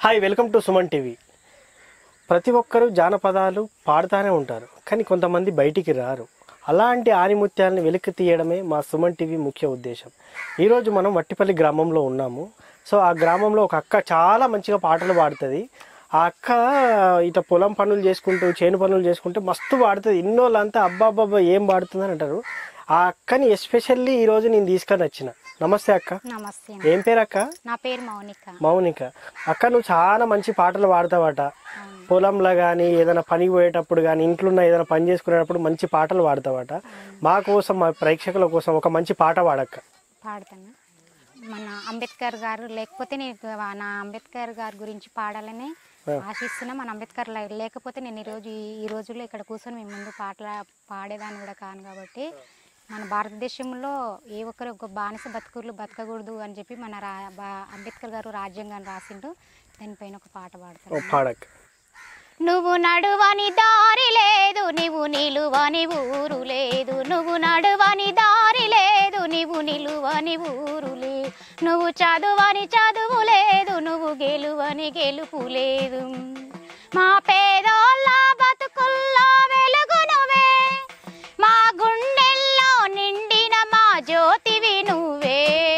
Hi welcome to Suman TV ప్రతి ఒక్కరూ జానపదాలు పాడుతూనే ఉంటారు కానీ కొంతమంది బయటికి రారు అలాంటి ఆనిముత్యాలను వెలికి తీయడమే మా సుమన్ టీవీ ముఖ్య ఉద్దేశం ఈరోజు మనం వట్టిపల్లి గ్రామంలో ఉన్నాము సో ఆ గ్రామంలో ఒక అక్క చాలా మంచిగా పాటలు పాడుతుంది ఆ అక్క ఇట్లా పొలం పనులు చేసుకుంటూ చేను పనులు చేసుకుంటూ మస్తు పాడుతుంది ఇన్నోళ్ళంతా అబ్బా అబ్బాబ్బా ఏం పాడుతుందని అంటారు ఆ అక్కని ఎస్పెషల్లీ ఈరోజు నేను తీసుకొని వచ్చిన నమస్తే అక్క నమస్తే ఏం పేరు అక్క నా పేరు మౌనిక మౌనిక అక్క నువ్వు చాలా మంచి పాటలు పాడతావట పొలంలో కానీ ఏదైనా పనికి పోయేటప్పుడు కానీ ఇంట్లో ఉన్న ఏదైనా పని చేసుకునేటప్పుడు మంచి పాటలు పాడతావట మా కోసం మా ప్రేక్షకుల కోసం ఒక మంచి పాట పాడక్క పాడతాను మన అంబేద్కర్ గారు లేకపోతే నేను నా అంబేద్కర్ గారి గురించి పాడాలని ఆశిస్తున్నా మన అంబేద్కర్ లే- లేకపోతే నేను ఈరోజు ఈ- ఈ రోజుల్లో ఇక్కడ కూర్చొని మేము ముందు పాటలు పాడేదాన్ని కూడా కాను కాబట్టి మన భారతదేశంలో ఏ ఒక్కరు ఒక బానిస బతుకులు బతకకూడదు అని చెప్పి మన రా బా- అంబేద్కర్ గారు రాజ్యాంగాన్ని రాసిండు దానిపైన ఒక పాట ఓ పాడతాను పాడక్క నువ్వు నడువని దారి లేదు నీవు నిలువని ఊరు లేదు నువ్వు నడువని దారి లేదు నీవు నిలువని ఊరు లేదు నువ్వు చదువని చదువు లేదు నువ్వు గెలువని గెలుపు లేదు మా పేదోళ్ళ బతుకుల్లో వెలుగు నువ్వే మా గుండెల్లో నిండిన మా జ్యోతివి నువ్వే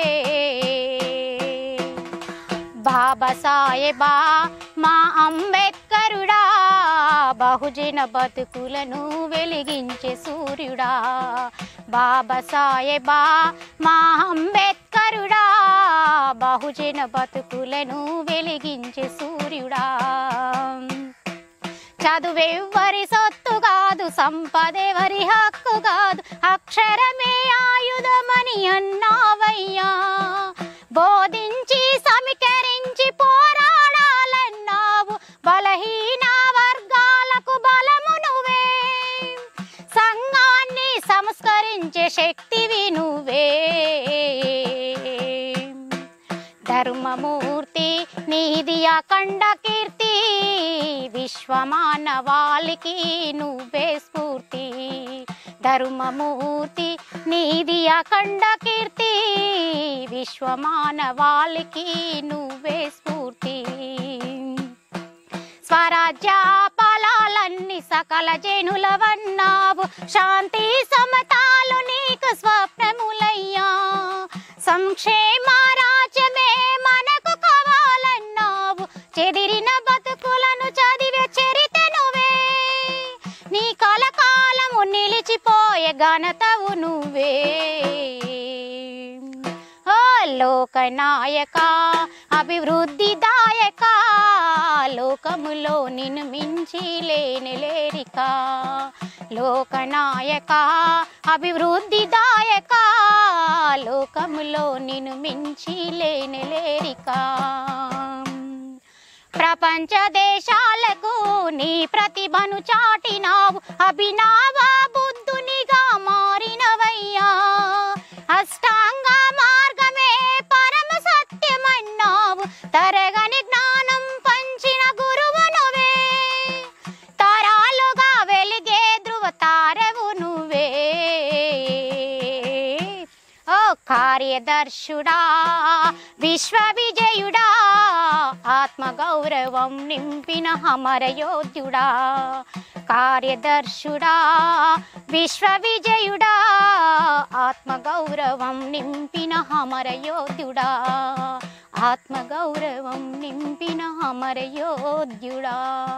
బాబా సాహెబా మా అంబేద్కరుడా బహుజన బతుకులను వెలిగించే సూర్యుడా బాబా సాహెబా మా అంబేద్కరుడా బహుజన బతుకులను వెలిగించే సూర్యుడా చదువెవ్వరి సొత్తు కాదు సంపదెవరి హక్కు కాదు అక్షరమే ఆయుధమని అన్నావయ్యా బోధించి సమీకరించి పోరాడాలన్నావు బలహీన వర్గాలకు బలము నువ్వే సంఘాన్ని సంస్కరించే శక్తివి నువ్వే ధర్మమూర్తి నీది అఖండ కీర్తి విశ్వమానవాళికి నువ్వే స్ఫూర్తి ధర్మమూర్తి నీది అఖండ కీర్తి విశ్వమానవాళికి నువ్వే స్ఫూర్తి స్వరాజ్య ఫలాలన్నీ సకల జనులవన్నావు శాంతి సమతాలు నీకు స్వప్నములయ్యా సంక్షేమ రాజ్యమే మనకు కావాలన్నావు చెదిరిన బతుకులను చదివే చరిత నువ్వే నీ కలకాలము నిలిచిపోయే ఘనతవు నువ్వే ఓ లోకనాయక అభివృద్ధి దాయక లోకములో నిన్ను మించి లేని లేరిక లోకనాయక అభివృద్ధి దాయక లోకములో నిన్ను మించి లేని లేరిక ప్రపంచ దేశాలకు నీ ప్రతిభను చాటినావు అభినవ బుద్ధునిగా మారినవయ్యా అష్టాంగ మార్గమే పరమ సత్యమన్నావు తరగని జ్ఞానం పంచిన గురువు నువ్వే తరాలుగా వెలిగే ధృవ తారవు నువ్వే ఓ కార్యదర్శుడా విశ్వ విజయుడా ఆత్మ గౌరవం నింపిన అమరయోధ్యుడా కార్యదర్శుడా విశ్వ విజయుడా ఆత్మ గౌరవం నింపిన అమరయోధ్యుడా ఆత్మ గౌరవం నింపిన అమరయోధ్యుడా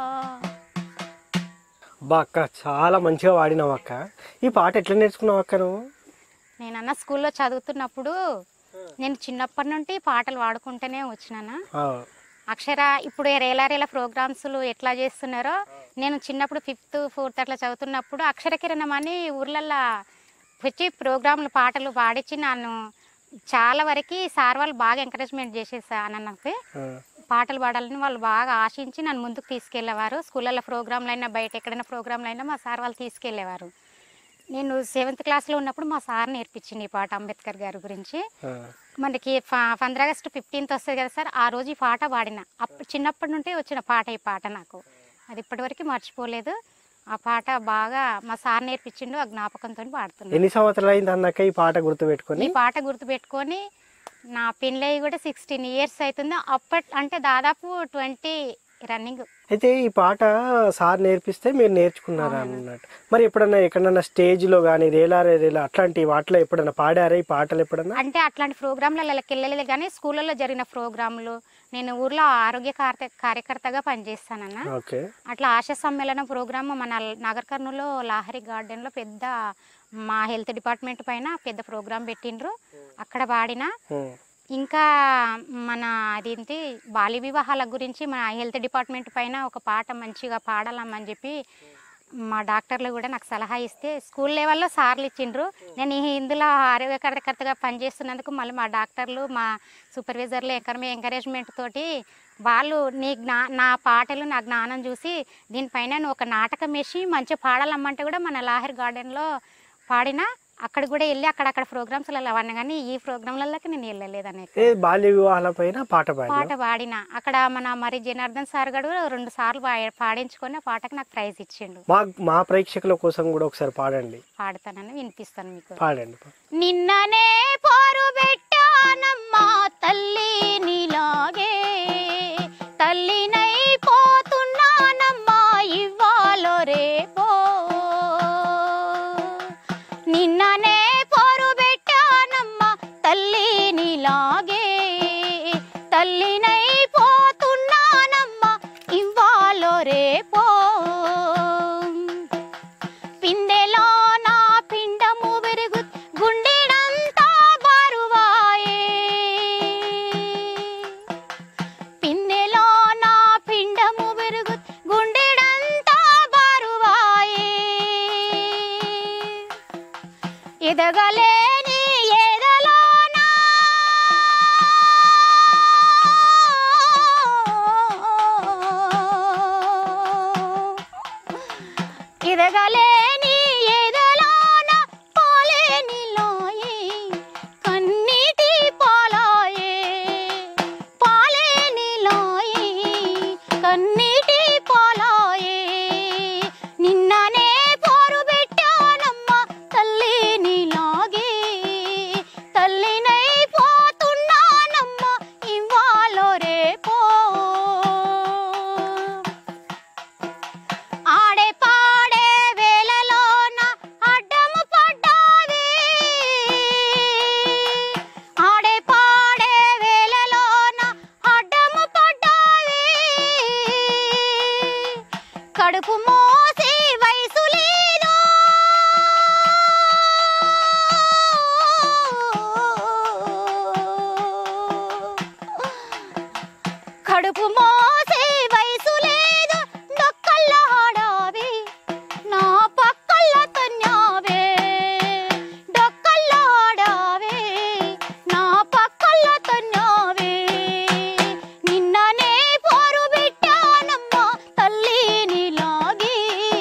బా అక్క చాలా మంచిగా పాడినావు అక్క ఈ పాట ఎట్లా నేర్చుకున్నావు అక్క నువ్వు నేనన్న స్కూల్లో చదువుతున్నప్పుడు నేను చిన్నప్పటి నుండి పాటలు పాడుకుంటూనే వచ్చినానా ఆ, అక్షర ఇప్పుడు రేలా రేలా ప్రోగ్రామ్స్లు ఎట్లా చేస్తున్నారో నేను చిన్నప్పుడు ఫిఫ్త్ ఫోర్త్ అట్లా చదువుతున్నప్పుడు అక్షర కిరణం అని ఊర్లల్లో వచ్చి ప్రోగ్రాంలు పాటలు పాడించి నన్ను చాలా వరకు సార్ వాళ్ళు బాగా ఎంకరేజ్మెంట్ చేసేసాను నాకు ఆ, పాటలు పాడాలని వాళ్ళు బాగా ఆశించి నన్ను ముందుకు తీసుకెళ్లేవారు స్కూళ్ళల్లో ప్రోగ్రాంలు అయినా బయట ఎక్కడైనా ప్రోగ్రాంలు అయినా మా సార్ వాళ్ళు తీసుకెళ్లేవారు నేను సెవెంత్ క్లాస్లో ఉన్నప్పుడు మా సార్ నేర్పించింది ఈ పాట అంబేద్కర్ గారి గురించి ఆ. మనకి పంద్ర ఆగస్టు ఫిఫ్టీన్త్ వస్తుంది కదా సార్ ఆ రోజు ఈ పాట పాడిన అప్పుడు చిన్నప్పటి నుండి వచ్చిన పాట ఈ పాట నాకు అది ఇప్పటివరకు మర్చిపోలేదు ఆ పాట బాగా మా సార్ నేర్పించిండు ఆ జ్ఞాపకంతో పాడుతున్నాను ఎన్ని సంవత్సరాలు అయింది అన్నాక ఈ పాట గుర్తు ఈ పెట్టుకొని పాట గుర్తుపెట్టుకొని నా పెళ్ళయి కూడా సిక్స్టీన్ ఇయర్స్ అవుతుంది అప్పట్ అంటే దాదాపు ట్వంటీ రన్నింగ్ అయితే ఈ పాట సార్ నేర్పిస్తే మీరు నేర్చుకున్నారా అన్నట్టు మరి ఎప్పుడన్నా ఎక్కడన్నా స్టేజ్లో కానీ రేలారే రేలా అట్లాంటి వాటిలో ఎప్పుడన్నా పాడారా ఈ పాటలు ఎప్పుడన్నా అంటే అట్లాంటి ప్రోగ్రాంలకి వెళ్ళలేదు కానీ స్కూళ్ళలో జరిగిన ప్రోగ్రాంలు నేను ఊర్లో ఆరోగ్య కార్య కార్యకర్తగా పనిచేస్తానన్న ఓకే అట్లా ఆశా సమ్మేళన ప్రోగ్రామ్ మన నాగర్ కర్నూలులో లాహరి గార్డెన్లో పెద్ద మా హెల్త్ డిపార్ట్మెంట్ పైన పెద్ద ప్రోగ్రాం పెట్టిండ్రు అక్కడ పాడిన ఉమ్. ఇంకా మన అదేంటి బాల్య వివాహాల గురించి మన హెల్త్ డిపార్ట్మెంట్ పైన ఒక పాట మంచిగా పాడాలమ్మని చెప్పి మా డాక్టర్లు కూడా నాకు సలహా ఇస్తే స్కూల్ లెవెల్లో సార్లు ఇచ్చిండ్రు నేను ఈ ఇందులో ఆరోగ్య కార్యకర్తగా పనిచేస్తున్నందుకు మళ్ళీ మా డాక్టర్లు మా సూపర్వైజర్లు ఎంకరమే ఎంకరేజ్మెంట్ తోటి వాళ్ళు నీ జ్ఞా నా పాటలు నా జ్ఞానం చూసి దీనిపైన నువ్వు ఒక నాటకం వేసి మంచిగా పాడాలమ్మంటే కూడా మన లాహిర్ గార్డెన్లో పాడిన అక్కడ కూడా వెళ్ళి అక్కడక్కడ ప్రోగ్రామ్స్లలో అవన్నీ కానీ ఈ ప్రోగ్రాంలలోకి నేను వెళ్ళలేదు అనేక ఏ బాల్య వివాహాల పైన పాట పాడినా పాట పాడిన అక్కడ మన మరి జనార్దన్ సార్ గడు రెండు సార్లు పా- పాడించుకొని ఆ పాటకు నాకు ప్రైజ్ ఇచ్చిండు మా మా ప్రేక్షకుల కోసం కూడా ఒకసారి పాడండి పాడతానని వినిపిస్తాను మీకు పాడండి నిన్ననే పోరు పెట్టానమ్మా తల్లి నీలాగే తల్లినై పోతున్నానమ్మా ఇవ్వాలో రేపో నిన్ననే పోరు పెట్టానమ్మా తల్లి నీలాగే తల్లినై పోతున్నానమ్మా ఇవ్వాలో రేపో పిందెలో నా పిండము విరుగు గుండెడంతా బరువాయే పిందెలో నా పిండము విరుగు గుండెడంతా బరువాయే ఎదగలేని ఎదలోనా ఎదగలేని ఎదలోన పాలేని లోయి కన్నీటి పాలాయే పాలేని లోయి కన్నీటి పాలాయే నిన్ననే పోరు పెట్టానమ్మా తల్లి నీలాగే తల్లినై పోతున్నానమ్మా ఇవ్వాలో రేపో ఆడే పాడే వేళలోన అడ్డము పడ్డావి ఆడే పాడే వేళలోన అడ్డము పడ్డావి కడుపు మోసి వయసు లేదు కడుపు మోసే వయసు లేదు డొక్కల్ల ఆడావి నా పక్కల్ల తన్యావే డొక్కల్ల ఆడావే నా పక్కల్ల తన్యావే నిన్ననే పోరు పెట్టానమ్మా తల్లి నీలాగే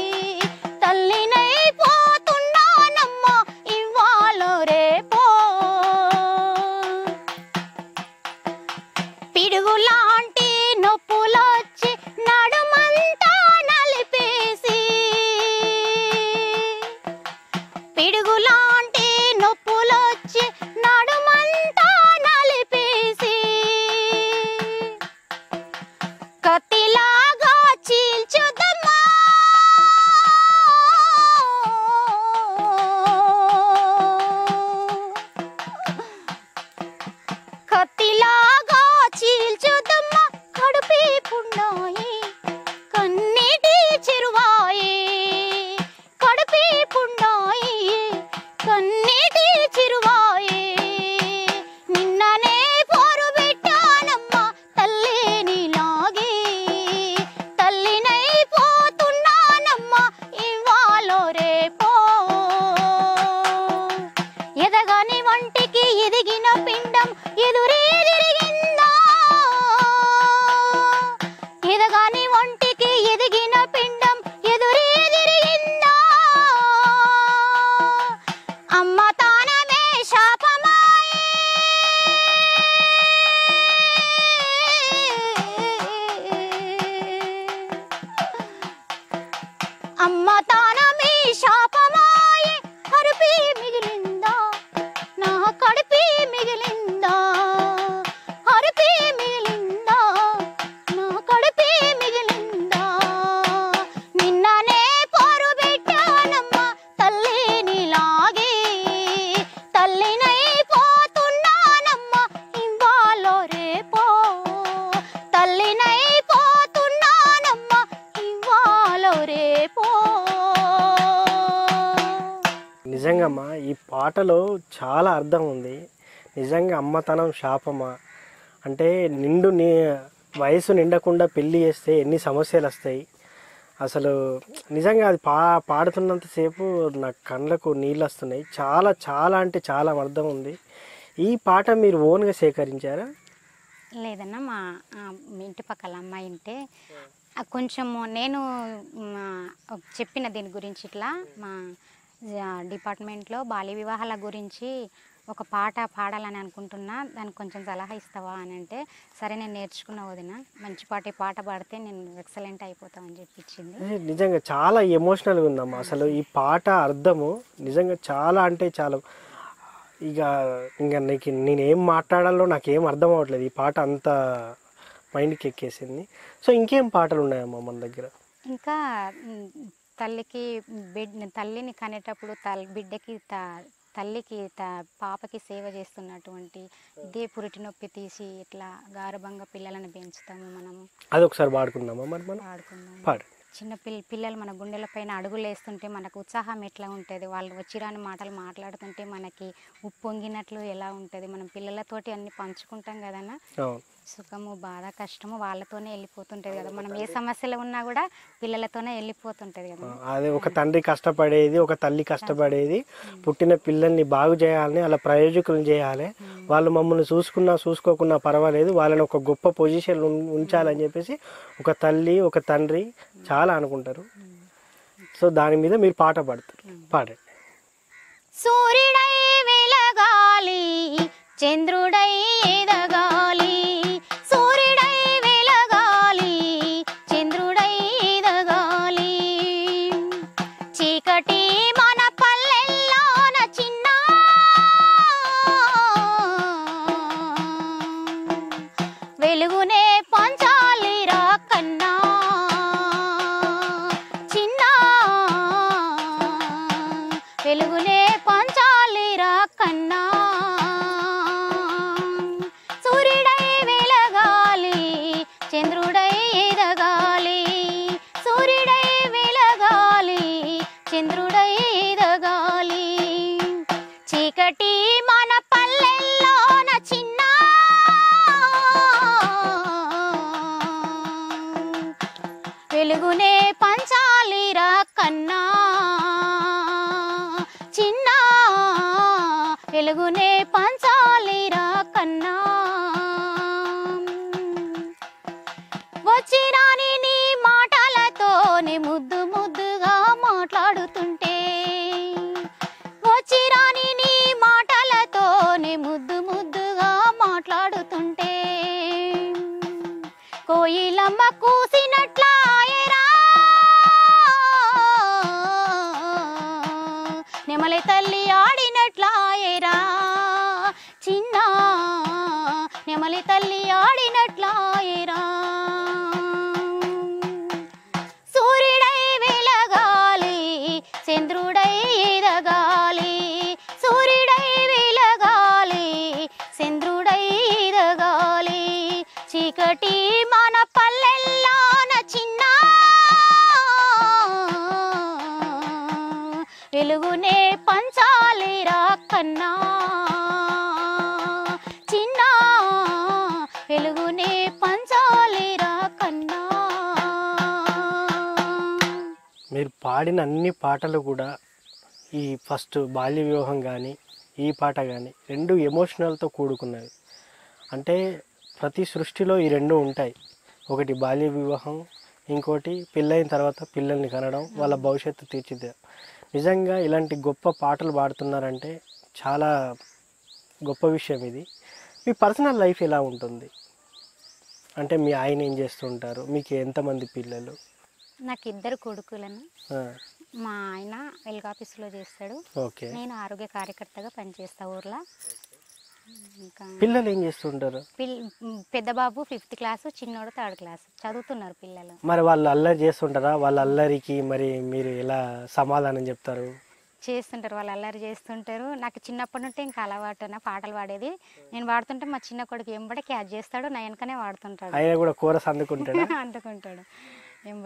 ఈ పాటలో చాలా అర్థం ఉంది నిజంగా అమ్మతనం శాపమా అంటే నిండు నీ వయసు నిండకుండా పెళ్ళి చేస్తే ఎన్ని సమస్యలు వస్తాయి అసలు నిజంగా అది పా పాడుతున్నంతసేపు నా కళ్ళకు నీళ్ళు వస్తున్నాయి చాలా చాలా అంటే చాలా అర్థం ఉంది ఈ పాట మీరు ఓన్గా సేకరించారా లేదన్నా మా ఆ, మీ ఇంటి పక్కల అమ్మాయి ఉంటే ఆ కొంచెము నేను మా, చెప్పిన దీని గురించి ఇట్లా మా ఆ, డిపార్ట్మెంట్లో బాల్య వివాహాల గురించి ఒక పాట పాడాలని అనుకుంటున్నా దానికి కొంచెం సలహా ఇస్తావా అని అంటే సరే నేను నేర్చుకున్న వదిన మంచి పాట ఈ పాట పాడితే నేను ఎక్సలెంట్ అయిపోతామని చెప్పి ఇచ్చింది అదే నిజంగా చాలా ఎమోషనల్గా ఉందమ్మా అసలు ఈ పాట అర్థము నిజంగా చాలా అంటే చాలా ఇక ఇంకా నీకు నేనేం మాట్లాడాలో నాకేం అర్థం అవ్వట్లేదు ఈ పాట అంత మైండ్కి ఎక్కేసింది సో ఇంకేం పాటలు ఉన్నాయమ్మా మన దగ్గర ఇంకా మ్, తల్లికి బిడ్ తల్లిని కనేటప్పుడు తల్ బిడ్డకి త తల్లికి త పాపకి సేవ చేస్తున్నటువంటి ఇదే పురిటి నొప్పి తీసి ఇట్లా గారభంగా పిల్లలను పెంచుతాము మనము అది ఒకసారి పాడుకుందామా మరి మనం పాడుకుందాము పాడు చిన్న పిల్ల పిల్లలు మన గుండెల పైన అడుగులు వేస్తుంటే మనకు ఉత్సాహం ఎట్లా ఉంటుంది వాళ్ళు వచ్చిరాని మాటలు మాట్లాడుతుంటే మనకి ఉప్పొంగినట్లు ఎలా ఉంటుంది మనం పిల్లలతోటి అన్ని పంచుకుంటాం కదన్నా అవును సుఖము బాధ కష్టము వాళ్ళతోనే వెళ్ళిపోతుంటుంది కదా మనం ఏ సమస్యలు ఉన్నా కూడా పిల్లలతోనే వెళ్ళిపోతుంటుంది కదా అదే ఒక తండ్రి కష్టపడేది ఒక తల్లి కష్టపడేది పుట్టిన పిల్లల్ని బాగు చేయాలని అలా ప్రయోజకులను చేయాలి వాళ్ళు మమ్మల్ని చూసుకున్నా చూసుకోకున్నా పర్వాలేదు వాళ్ళని ఒక గొప్ప పొజిషన్ ఉంచాలని చెప్పేసి ఒక తల్లి ఒక తండ్రి చాలా అనుకుంటారు సో దాని మీద మీరు పాట పాడతారు పాడండి సూర్యుడై వెలగాలి చంద్రుడై ఎదగాలి సూర్యుడై వెలగాలి చంద్రుడై ఎదగాలి చీకటి మన పల్లెల్లోన చిన్న వెలుగునే పంచాలి రా కన్నా చిన్న వెలుగునే పంచాలి రా కన్నా సూర్యుడై వెలగాలి చంద్రుడై ఎదగాలి సూర్యుడై వెలగాలి చంద్రుడై ఎదగాలి చీకటి మన పల్లెల్లోన చిన్న వెలుగునే పంచాలిరా కన్నా చిన్న వెలుగునే పంచాలిరా కన్నా వచ్చిరాని నీ మాటలతోనే ముద్దు ముద్దుగా మాట్లాడుతుంటే వచ్చిరాని నీ మాటలతోనే ముద్దు ముద్దుగా మాట్లాడుతుంటే కోయిలమ్మ కూసినట్లాయరా నెమలి తల్లి ఆడినట్లాయరా చిన్న నెమలి తల్లి ఆడినట్లాయరా సూర్యుడై వెలగాలి చంద్రుడై ఎదగాలి సూర్యుడై వెలగాలి చంద్రుడై ఎదగాలి చీకటి మన పల్లెల్లోన చిన్న వెలుగునే పంచాలిరా కన్నా చిన్న వెలుగునే పంచాలిరా కన్నా మీరు పాడిన అన్ని పాటలు కూడా ఈ ఫస్ట్ బాల్య వివాహం కానీ ఈ పాట కానీ రెండు ఎమోషనల్తో కూడుకున్నవి అంటే ప్రతి సృష్టిలో ఈ రెండు ఉంటాయి ఒకటి బాల్య వివాహం ఇంకోటి పెళ్ళైన తర్వాత పిల్లల్ని కనడం వాళ్ళ భవిష్యత్తు తీర్చిదిద్దడం నిజంగా ఇలాంటి గొప్ప పాటలు పాడుతున్నారంటే చాలా గొప్ప విషయం ఇది మీ పర్సనల్ లైఫ్ ఎలా ఉంటుంది అంటే మీ ఆయన ఏం చేస్తుంటారు మీకు ఎంతమంది పిల్లలు నాకు ఇద్దరు కొడుకులను ఆ, మా ఆయన వెల్గా ఆఫీసులో చేస్తాడు ఓకే నేను ఆరోగ్య కార్యకర్తగా పనిచేస్తా ఊర్లో ఇంకా పిల్లలు ఏం చేస్తుంటారు పిల్ పెద్ద బాబు ఫిఫ్త్ క్లాసు చిన్నోడు థర్డ్ క్లాస్ చదువుతున్నారు పిల్లలు మరి వాళ్ళు అల్లరి చేస్తుంటారా వాళ్ళ అల్లరికి మరి మీరు ఎలా సమాధానం చెప్తారు చేస్తుంటారు వాళ్ళు అల్లరి చేస్తుంటారు నాకు చిన్నప్పటి నుండి ఇంకా అలవాటు నా పాటలు పాడేది నేను పాడుతుంటే మా చిన్న కొడుకు ఎంబడే క్యాచ్ చేస్తాడు నా వెనకనే వాడుతుంటాడు ఆయన కూడా కూరస్ అందుకుంటాడా అందుకుంటాడు ఎంబడే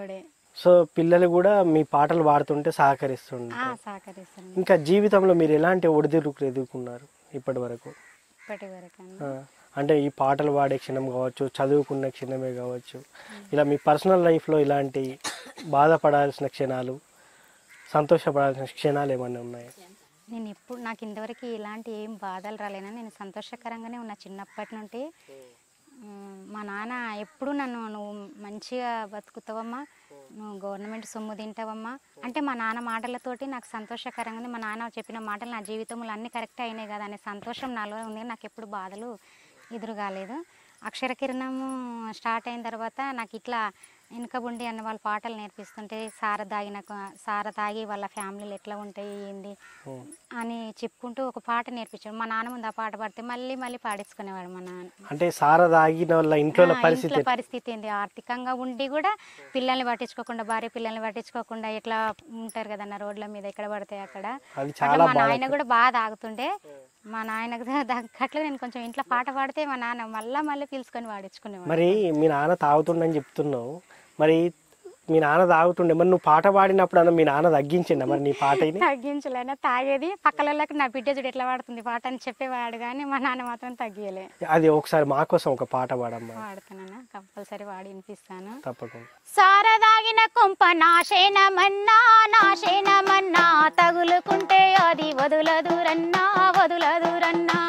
సో పిల్లలు కూడా మీ పాటలు పాడుతుంటే సహకరిస్తుండే ఆ, సహకరిస్తాను ఇంకా జీవితంలో మీరు ఎలాంటి ఒడిదుడుకులు ఎదుర్కొన్నారు ఇప్పటి వరకు ఇప్పటి వరకు ఆ, అంటే ఈ పాటలు పాడే క్షణం కావచ్చు చదువుకున్న క్షణమే కావచ్చు ఇలా మీ పర్సనల్ లైఫ్లో ఇలాంటి బాధపడాల్సిన క్షణాలు సంతోషపడాల్సిన క్షణాలు ఏమైనా ఉన్నాయా నేను ఎప్పుడు నాకు ఇంతవరకు ఇలాంటి ఏం బాధలు రాలేనా నేను సంతోషకరంగానే ఉన్నా చిన్నప్పటి నుండి ఉమ్, మా నాన్న ఎప్పుడు నన్ను నువ్వు మంచిగా బతుకుతావమ్మా నువ్వు గవర్నమెంట్ సొమ్ము తింటావమ్మా అంటే మా నాన్న మాటలతోటి నాకు సంతోషకరంగా ఉంది మా నాన్న చెప్పిన మాటలు నా జీవితంలో అన్ని కరెక్ట్ అయినాయి కదా అనే సంతోషం నాలో ఉంది నాకు ఎప్పుడు బాధలు ఎదురు కాలేదు అక్షర కిరణము స్టార్ట్ అయిన తర్వాత నాకు ఇట్లా వెనుకబుండి అన్న వాళ్ళ పాటలు నేర్పిస్తుంటే సార తాగిన సార తాగి వాళ్ళ ఫ్యామిలీలు ఎట్లా ఉంటాయి ఏంది అని చెప్పుకుంటూ ఒక పాట నేర్పించాడు మా నాన్న ముందు ఆ పాట పాడితే మళ్ళీ మళ్ళీ పాడించుకునేవాడు మా నాన్న అంటే సార తాగిన వాళ్ళ ఇంట్లో ఆ, పరిస్థితి ఇంట్లో పరిస్థితి ఏంది ఆర్థికంగా ఉండి కూడా పిల్లల్ని పట్టించుకోకుండా భార్య పిల్లల్ని పట్టించుకోకుండా ఎట్లా ఉంటారు కదన్న రోడ్ల మీద ఎక్కడ పడితే అక్కడ అది అట్లా చాలా మా బాధ నాయన కూడా బాగా తాగుతుండే మా నాయనకు తగ్గట్లు నేను కొంచెం ఇంట్లో పాట పాడితే మా నాన్న మళ్ళా మళ్ళీ పిలుచుకొని పాడించుకునేవాడు మరి మీ నాన్న తాగుతుండని చెప్తున్నావు మరి మీ నాన్న తాగుతుండే మరి నువ్వు పాట పాడినప్పుడు అన్న మీ నాన్న తగ్గించిండ మరి నీ పాటని తగ్గించలేనా తాగేది పక్కలకి నా బిడ్డ చూడు ఎట్లా పాడుతుంది పాట అని చెప్పేవాడు కానీ మా నాన్న మాత్రం తగ్గియలే అది ఒకసారి మా కోసం ఒక పాట పాడమ్మా వాడుతున్నాను కంపల్సరీ వాడి వినిపిస్తాను తప్పకుండా సారదాగిన కొంప నాశేనమన్నా నాశేనమన్నా తగులుకుంటే అది వదులదురన్నా వదులదురన్నా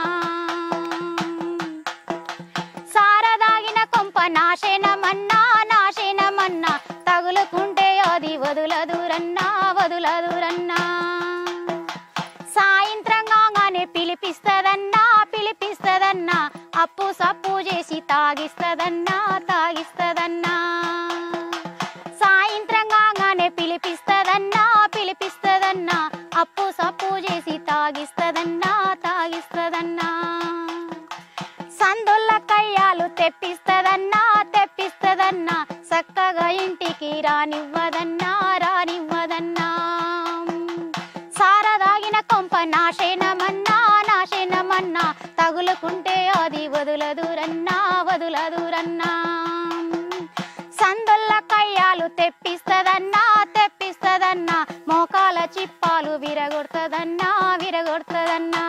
సారదాగిన కొంప నాశేనమన్నా నాశేనమన్నా తగులుకుంటే అది వదులదురన్నా వదులదురన్నా సాయంత్రం కాగానే పిలిపిస్తదన్నా పిలిపిస్తదన్నా అప్పు సప్పు చేసి తాగిస్తదన్నా తాగిస్తదన్నా సాయంత్రం కాగానే పిలిపిస్తదన్నా పిలిపిస్తదన్నా అప్పు సప్పు చేసి తాగిస్తదన్నా తాగిస్తదన్నా సందుల్ల కయ్యాలు తెప్పిస్తదన్నా తెప్పిస్తదన్నా చక్కగా ఇంటికి రానివ్వదన్నా రానివ్వదన్నా సారదాగిన కొంప నాశేనమన్నా నాశేనమన్నా తగులుకుంటే అది వదులదురన్నా వదులదురన్నా సందుల్ల కయ్యాలు తెప్పిస్తదన్నా తెప్పిస్తదన్నా మోకాల చిప్పాలు విరగొడుతదన్నా విరగొడుతదన్నా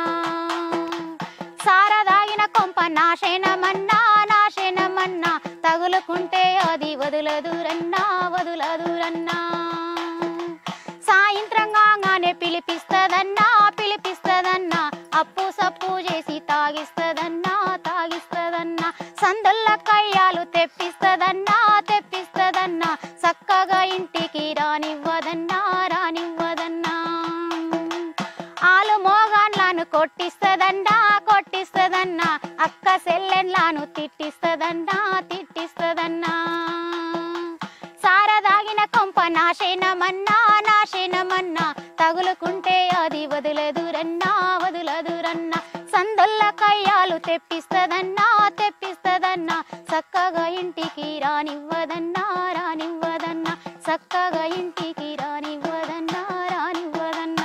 సారదాగిన కొంప నాశేనమన్నా నాశేనమన్నా తగులుకుంటే అది వదులదురన్నా వదులదురన్నా సాయంత్రం కాగానే పిలిపిస్తదన్నా పిలిపిస్తదన్నా అప్పు సప్పు చేసి తాగిస్తదన్నా తాగిస్తదన్నా సందుల్ల కయ్యాలు తెప్పిస్తదన్నా తెప్పిస్తదన్నా చక్కగా ఇంటికి రానివ్వదన్నా రానివ్వదన్నా ఆలు మోగాన్లను కొట్టిస్తదన్నా కొట్టిస్తదన్నా అక్క సెల్లెన్లాను తిట్టిస్తదన్నా తిట్టిస్తదన్నా సారదాగిన కొంప నాశేనమన్నా నాశేనమన్నా తగులుకుంటే అది వదులదురన్నా వదులదురన్నా సందుల్ల కయ్యాలు తెప్పిస్తదన్నా తెప్పిస్తదన్నా చక్కగా ఇంటికి రానివ్వదన్నా రానివ్వదన్నా చక్కగా ఇంటికి రానివ్వదన్నా రానివ్వదన్నా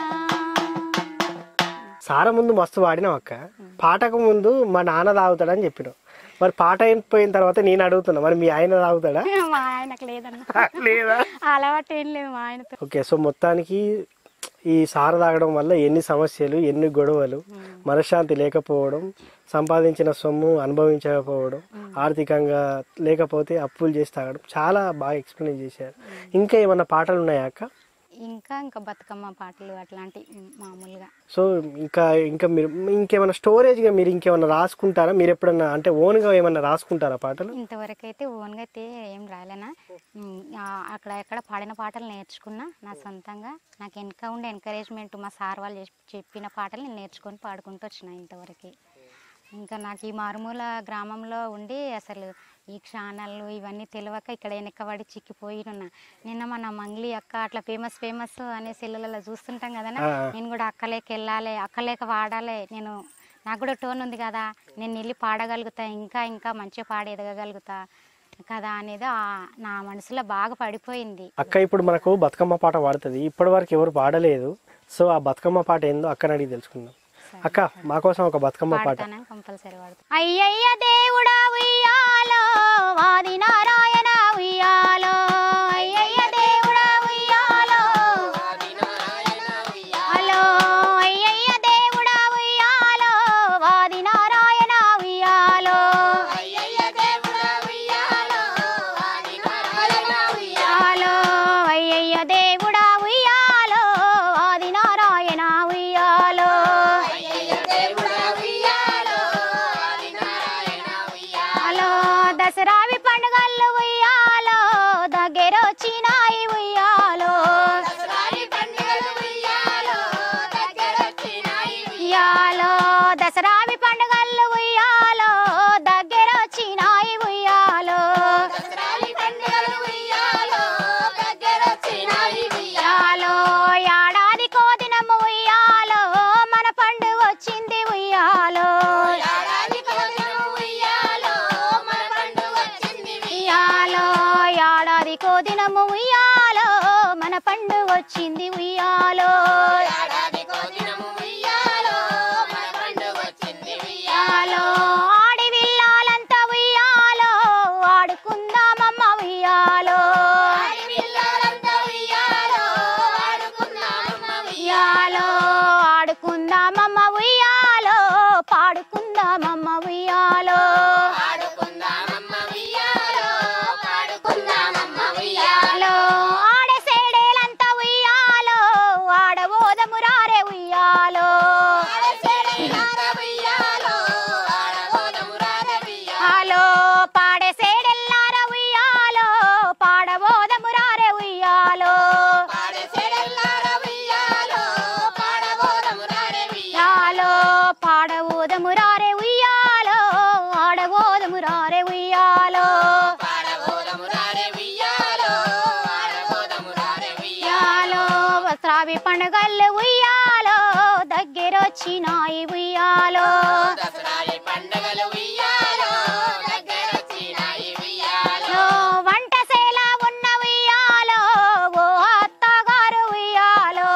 సార ముందు మస్తు పాడినావు అక్క పాటకు ముందు మా నాన్న తాగుతాడని చెప్పినావు మరి పాట అయిపోయిన తర్వాత నేను అడుగుతున్నా మరి మీ ఆయన తాగుతాడా మా ఆయనకు లేదన్నా లేదా అలవాటు ఏం లేదు మా ఆయనతో ఓకే సో మొత్తానికి ఈ సార తాగడం వల్ల ఎన్ని సమస్యలు ఎన్ని గొడవలు మనశ్శాంతి లేకపోవడం సంపాదించిన సొమ్ము అనుభవించకపోవడం ఆర్థికంగా లేకపోతే అప్పులు చేసి తాగడం చాలా బాగా ఎక్స్ప్లెయిన్ చేశారు ఇంకా ఏమన్నా పాటలు ఉన్నాయా అక్క ఇంకా ఇంకా బతుకమ్మ పాటలు అట్లాంటి మామూలుగా సో ఇంకా ఇంకా మీరు ఇంకేమైనా స్టోరేజ్గా మీరు ఇంకేమైనా రాసుకుంటారా మీరు ఎప్పుడన్నా అంటే ఓన్గా ఏమన్నా రాసుకుంటారా పాటలు ఇంతవరకు అయితే ఓన్గా అయితే ఏం రాలేనా ఉమ్, ఆ, అక్కడ ఎక్కడ పాడిన పాటలు నేర్చుకున్నా నా సొంతంగా నాకు వెనక ఉండే ఎంకరేజ్మెంట్ మా సార్ వాళ్ళు చేసి- చెప్పిన పాటలు నేను నేర్చుకొని పాడుకుంటూ వచ్చిన ఇంతవరకు ఇంకా నాకు ఈ మారుమూల గ్రామంలో ఉండి అసలు ఈ క్షానాలు ఇవన్నీ తెలియక ఇక్కడ వెనకబడి చిక్కిపోయి ఉన్నా నిన్న మన మంగ్లీ అక్క అట్లా ఫేమస్ ఫేమస్ అనే సెల్లులలో చూస్తుంటాం కదా ఆ. నేను కూడా అక్కలేక వెళ్ళాలి అక్కలేక వాడాలి నేను నాకు కూడా టోన్ ఉంది కదా నేను వెళ్ళి పాడగలుగుతా ఇంకా ఇంకా మంచిగా పాడి ఎదగగలుగుతా కదా అనేది ఆ- నా మనసులో బాగా పడిపోయింది అక్క ఇప్పుడు మనకు బతుకమ్మ పాట పాడుతుంది ఇప్పటి వరకు ఎవరు పాడలేదు సో ఆ బతుకమ్మ పాట ఏందో అక్కని అడిగి తెలుసుకుందాం అక్క మా కోసం ఒక బతుకమ్మ పాట పాడతాను కంపల్సరీ పాడతా అయ్యయ్య దేవుడా ఉయ్యాలో వాది నారాయణ ఉయ్యాలో అయ్యయ్య దేవుడా ఏడాదికో దినము ఉయ్యాలో మన పండు వచ్చింది ఉయ్యాలో ఉయ్యాలో ఆడి విల్లాలంతా ఉయ్యాలో ఆడుకుందామమ్మ ఉయ్యాలో ఉయ్యాలో ఆడుకుందామమ్మ ఉయ్యాలో పాడుకుందామమ్మ ఉయ్యాలో ఉయ్యాలో ఆడే సేడేలంతా ఉయ్యాలో ఆడబోదము రారే ఉయ్యాలో ఉయ్యాలో పాడే సేడెల్లార ఉయ్యాలో పాడబోదము రారే ఉయ్యాలో ఉయ్యాలో పాడబోదము రారే ఉయ్యాలో ఆడబోదము రారే ఉయ్యాలో ఉయ్యాలో వస్త్రావి పండుగలు ఉయ్యాలో దగ్గరొచ్చినాయి ఉయ్యాలో దసరాయి పండగలు ఉయ్యాలో దగ్గరొచ్చినాయి ఉయ్యాలో లో వంటసేల ఉన్న ఉయ్యాలో ఓ అత్తగారు ఉయ్యాలో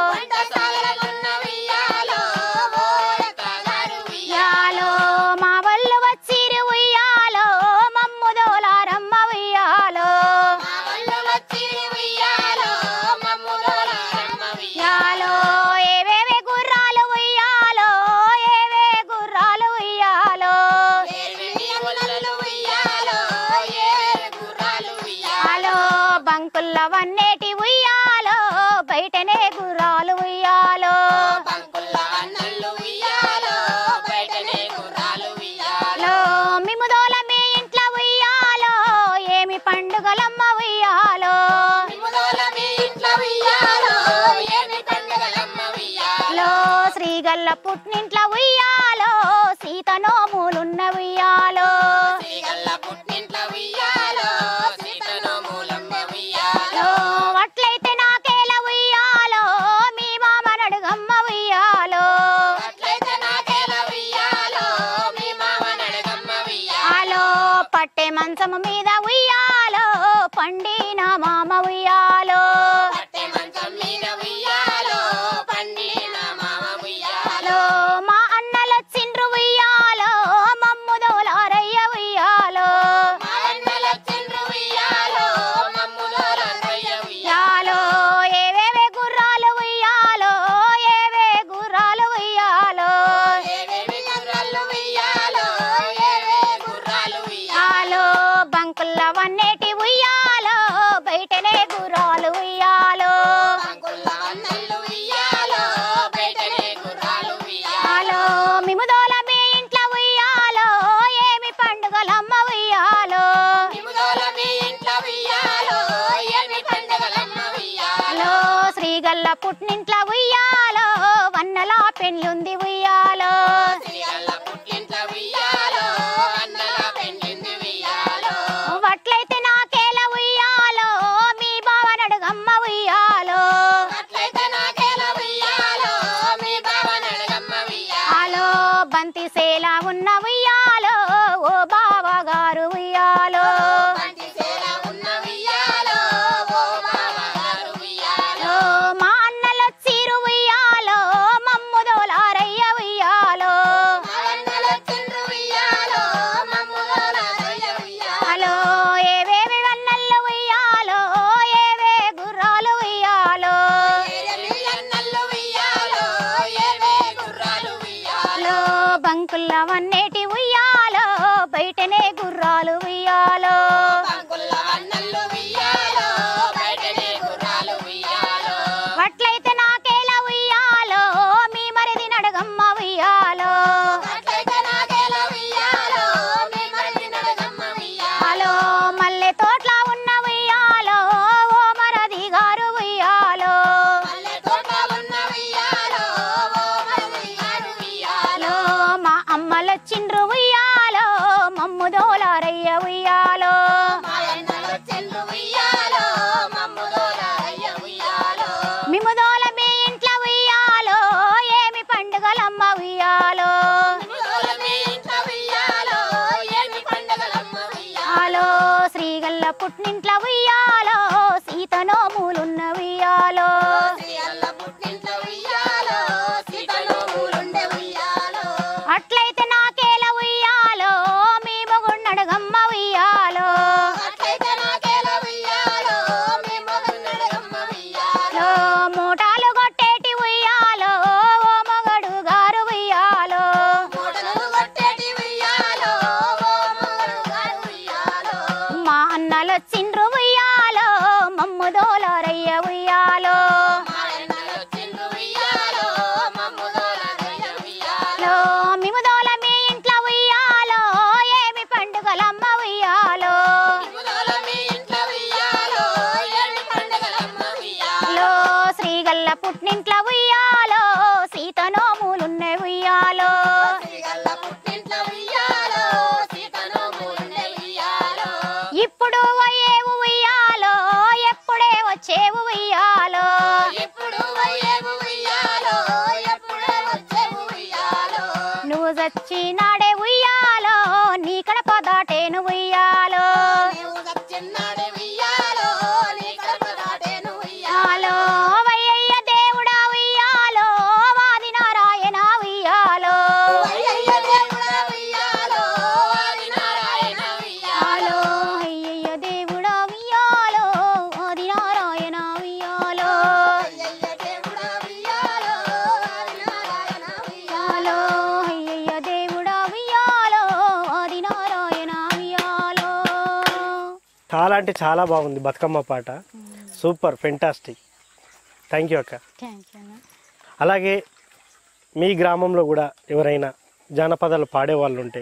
వంటశాలలున్న ఉయ్యాలో ఓ అత్తగారు ఉయ్యాలో మా వాళ్ళు వచ్చిరు ఉయ్యాలో మమ్ముదోలారమ్మ ఉయ్యాలో మా వాళ్ళు వచ్చి ఉయ్యాలో మమ్ముదోలారమ్మ ఉయ్యాలో ఏవేవే గుర్రాలు ఉయ్యాలో ఏవే గుర్రాలు ఉయ్యాలో ఏవేవి ఒల్లలు ఉయ్యాలో ఏ గుర్రాలు ఉయ్యాలో ఉయ్యాలో బంకుల్ల వన్నేటి ఉయ్యాలో బయటనే గుర్రాలు ఉయ్యాలో బంకుల్ల అన్నళ్ళు ఉయ్యాలో బయటనే గుర్రాలు ఉయ్యాలో లో మిముదోల మీ ఇంట్లో ఉయ్యాలో ఏమి పండుగలమ్మ ఉయ్యాలో మిముదోల మీ ఇంట్లో ఉయ్యాలో ఏమి పండగలమ్మ ఉయ్యాలో లో శ్రీగల్ల పుట్టింట్ల ఉయ్యాలో సీత నోములున్న ఉయ్యాలో శ్రీగల్ల పుట్టింట్ల ఉయ్యాలో సీతను మూలమ్మ ఉయ్యాలో లో అట్లయితే నాకేల ఉయ్యాలో మీ మామ నడుగమ్మ ఉయ్యాలో అట్లయితే నాకేల ఉయ్యాలో మీ మామ నడగమ్మ ఉయ్యాలో ఆలో పట్టె మంచము మీద ఉయ్యాలో పండిన మామ ఉయ్యాలో పట్టె మంచం మీద ఉయ్యాలో పండిన మామ ఉయ్యాలో ఉయ్యాలో మా అన్నలొచ్చిండ్రు ఉయ్యాలో మమ్ముదోలారయ్య ఉయ్యాలో మా అన్నలొచ్చిండ్రు ఉయ్యాలో మమ్ముదోలన్నయ్య ఉయ్యాలో ఉయ్యాలో ఏవేవే గుర్రాలు ఉయ్యాలో ఏవే గుర్రాలు ఉయ్యాలో ఏవేవి గుర్రాలు ఉయ్యాలో ఏవే గుర్రాలు ఉయ్యాలో ఉయ్యాలో బంకుల్ల వన్నేటి ఉయ్యాలో బయటనే గుర్రాలు ఉయ్యాలో అంకుల్ల అన్నళ్ళు ఉయ్యాలో బయటనే గుర్రాలు ఉయ్యాలో ఉయ్యాలో మిముదోల మీ ఇంట్లో ఉయ్యాలో ఏమి పండుగలమ్మ ఉయ్యాలో నిముదోల మీ ఇంట్లో ఉయ్యాలో ఏమి పండగలమ్మ ఉయ్యాలో ఉయ్యాలో శ్రీగల్ల పుట్టింట్ల ఉయ్యాలో వన్నలా పెళ్ళుంది ఉయ్యాలో శ్రీగల్ల పుట్టింట్ల ఉయ్యాలో అన్నల పెండింది ఉయ్యాలో వట్లయితే నాకేల ఉయ్యాలో మీ బావ నడుగమ్మ ఉయ్యాలో అట్లయితే నాకేల ఉయ్యాలో మీ బావ నడగమ్మ ఉయ్యాలో ఆలో బంతి సేల ఉన్న ఉయ్యాలో ఓ బావ గారు ఉయ్యాలో పంటి సేల ఉన్న ఉయ్యాలో ఓ బావ గారు ఉయ్యాలో లో మా అన్నలొచ్చి ఇంట్లో ఉయ్యాలో సీత నోములున్న ఉయ్యాలో శ్రీగల్ల పుట్టింట్లో ఉయ్యాలో సీతలో ఊరుండే ఉయ్యాలో అట్లయితే నాకేల ఉయ్యాలో మీ మొగున్నడగమ్మ ఉయ్యాలో అట్లయితే నాకేల ఉయ్యాలో మీ మగన్నడగమ్మ ఉయ్యాలో లో మూటాలు కొట్టేటి ఉయ్యాలో ఓ మొగడు గారు ఉయ్యాలో మూటలు కొట్టేటి ఉయ్యాలో ఓ మగడు గారు ఉయ్యాలో మా అన్నలొచ్చిండ్రు ఉయ్యాలో మమ్ము దోలరయ్య ఉయ్యాలో మాయన్నలో చిండ్రు ఉయ్యాలో మమ్ముదోల దొయ్య ఉయ్యాలో లో మిము దోల మీ ఇంట్లో ఉయ్యాలో ఏమి పండుగలమ్మ ఉయ్యాలో ఇముదోల మీ ఇంట్లో ఉయ్యాలో ఏమి పండుగలమ్మ ఉయ్యాలో లో శ్రీగల్ల పుట్టింట్లో ఉయ్యాలో సీత నోములున్న ఉయ్యాలో శ్రీగల్ల పుట్టింట్లో ఉయ్యాలో సీతను మూలుండే ఉయ్యాలో ఇప్పుడు అయ్యేవు ఉయ్యాలో ఎప్పుడే వచ్చేవు ఉయ్యాలో ఎప్పుడు అయ్యేవు ఉయ్యాలో ఎప్పుడే వచ్చేవు ఉయ్యాలో నువ్వు చచ్చినాడే ఉయ్యాలో నీ కడప దాటేను ఉయ్యాలో నీవు సచ్చిన్నాడే ఉయ్యాలో నీ కడప దాటేను ఉయ్యాలో ఉయ్యాలో వయ్యయ్య దేవుడా ఉయ్యాలో వాది నారాయణ ఉయ్యాలో అయ్యయ్య దేవుడా ఉయ్యాలో ఆది నారాయణ ఉయ్యాలో ఉయ్యాలో అయ్యయ్య దేవుడా ఉయ్యాలో ఆది నారాయణ ఉయ్యాలో అయ్యయ్య దేవుడా ఉయ్యాలో ఆది నారాయణ ఉయ్యాలో ఉయ్యాలో అయ్యయ్య దేవుడా ఉయ్యాలో ఆది నారాయణ ఉయ్యాలో చాలా అంటే చాలా బాగుంది బతుకమ్మ పాట సూపర్ ఫెంటాస్టిక్ థ్యాంక్ యూ అక్క థ్యాంక్ యూ అలాగే మీ గ్రామంలో కూడా ఎవరైనా జానపదాలు పాడే వాళ్ళు ఉంటే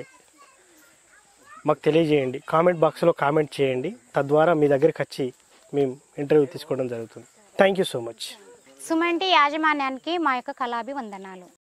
మాకు తెలియజేయండి కామెంట్ బాక్స్లో కామెంట్ చేయండి తద్వారా మీ దగ్గరికి వచ్చి మేము ఇంటర్వ్యూ తీసుకోవడం జరుగుతుంది థ్యాంక్ యూ సో మచ్ సుమంటి యాజమాన్యానికి మా యొక్క కళాభివందనాలు